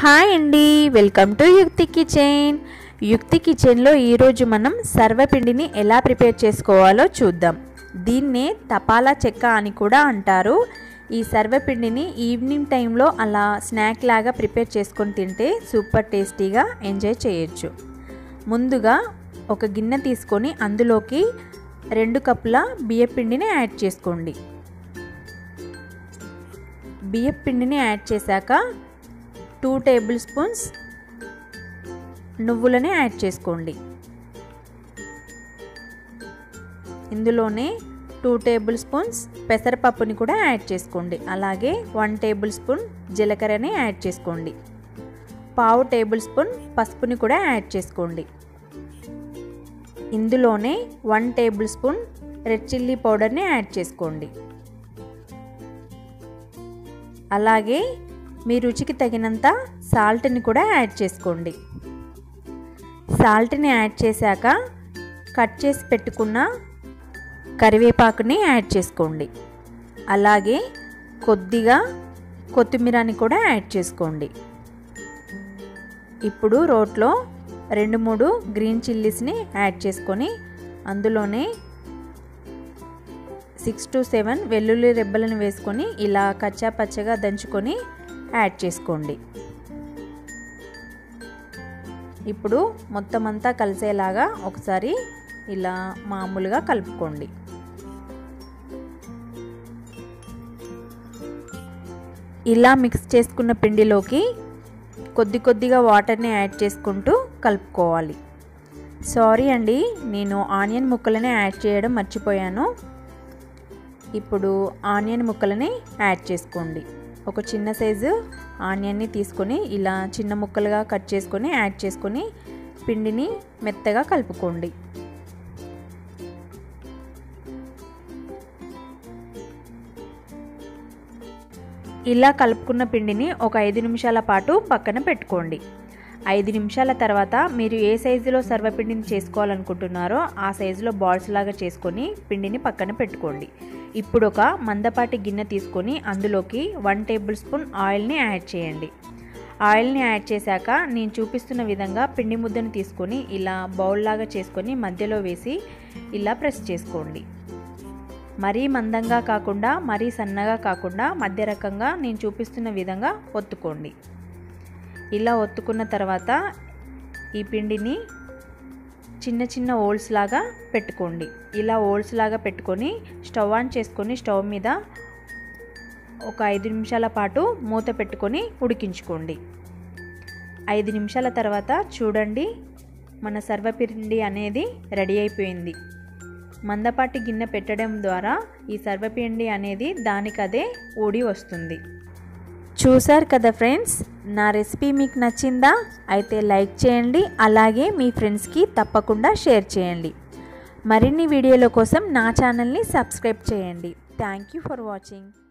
hi అండి welcome to యుక్తి kitchen యుక్తి కిచెన్లో ఈరోజు మనం సర్వపిండిని ఎలా ప్రిపేర్ చేసుకోవాలో చూద్దాం దీన్నే తపాలా చెక్క అని కూడా అంటారు ఈ సర్వపిండిని ఈవినింగ్ టైంలో అలా స్నాక్ లాగా ప్రిపేర్ చేసుకొని తింటే సూపర్ టేస్టీగా ఎంజాయ్ చేయొచ్చు ముందుగా ఒక గిన్నె తీసుకొని అందులోకి రెండు కప్పుల బియ్యపిండిని యాడ్ చేసుకోండి బియ్యం పిండిని యాడ్ చేశాక టూ టేబుల్ స్పూన్స్ నువ్వులని యాడ్ చేసుకోండి ఇందులోనే టూ టేబుల్ స్పూన్స్ పెసరపప్పుని కూడా యాడ్ చేసుకోండి అలాగే వన్ టేబుల్ స్పూన్ జీలకర్రని యాడ్ చేసుకోండి పావు టేబుల్ స్పూన్ పసుపుని కూడా యాడ్ చేసుకోండి ఇందులోనే one tablespoon red chilli పౌడర్ని యాడ్ చేసుకోండి అలాగే మీ రుచికి తగినంత సాల్ట్ని కూడా యాడ్ చేసుకోండి సాల్ట్ని యాడ్ చేశాక కట్ చేసి పెట్టుకున్న కరివేపాకుని యాడ్ చేసుకోండి అలాగే కొద్దిగా కొత్తిమీరని కూడా యాడ్ చేసుకోండి ఇప్పుడు రోట్లో రెండు మూడు గ్రీన్ చిల్లీస్ని యాడ్ చేసుకొని అందులోనే సిక్స్ టు సెవెన్ వెల్లుల్లి రెబ్బలను వేసుకొని ఇలా కచ్చా పచ్చగా దంచుకొని యాడ్ చేసుకోండి ఇప్పుడు మొత్తం అంతా కలిసేలాగా ఒకసారి ఇలా మామూలుగా కలుపుకోండి ఇలా మిక్స్ చేసుకున్న పిండిలోకి కొద్ది కొద్దిగా వాటర్ని యాడ్ చేసుకుంటూ కలుపుకోవాలి సారీ అండి నేను ఆనియన్ ముక్కలని యాడ్ చేయడం మర్చిపోయాను ఇప్పుడు ఆనియన్ ముక్కలని యాడ్ చేసుకోండి ఒక చిన్న సైజు ఆనియన్ని తీసుకొని ఇలా చిన్న ముక్కలుగా కట్ చేసుకొని యాడ్ చేసుకొని పిండిని మెత్తగా కలుపుకోండి ఇలా కలుపుకున్న పిండిని ఒక ఐదు నిమిషాల పాటు పక్కన పెట్టుకోండి ఐదు నిమిషాల తర్వాత మీరు ఏ సైజులో సర్వపిండిని చేసుకోవాలనుకుంటున్నారో ఆ సైజులో బాల్స్ లాగా చేసుకొని పిండిని పక్కన పెట్టుకోండి ఇప్పుడు ఒక మందపాటి గిన్నె తీసుకొని అందులోకి వన్ టేబుల్ స్పూన్ ఆయిల్ని యాడ్ చేయండి ఆయిల్ని యాడ్ చేశాక నేను చూపిస్తున్న విధంగా పిండి ముద్దను తీసుకొని ఇలా బౌల్ లాగా చేసుకొని మధ్యలో వేసి ఇలా ప్రెస్ చేసుకోండి మరీ మందంగా కాకుండా మరీ సన్నగా కాకుండా మధ్య రకంగా నేను చూపిస్తున్న విధంగా ఒత్తుకోండి ఇలా ఒత్తుకున్న తర్వాత ఈ పిండిని చిన్న చిన్న ఓల్స్ లాగా పెట్టుకోండి ఇలా ఓల్స్ లాగా పెట్టుకొని స్టవ్ ఆన్ చేసుకొని స్టవ్ మీద ఒక ఐదు నిమిషాల పాటు మూత పెట్టుకొని ఉడికించుకోండి ఐదు నిమిషాల తర్వాత చూడండి మన సర్వపిండి అనేది రెడీ అయిపోయింది మందపాటి గిన్నె పెట్టడం ద్వారా ఈ సర్వపిండి అనేది దానికదే ఊడి వస్తుంది చూసారు కదా ఫ్రెండ్స్ నా రెసిపీ మీకు నచ్చిందా అయితే లైక్ చేయండి అలాగే మీ ఫ్రెండ్స్కి తప్పకుండా షేర్ చేయండి మరిన్ని వీడియోల కోసం నా ఛానల్ని సబ్స్క్రైబ్ చేయండి థ్యాంక్ యూ ఫర్ వాచింగ్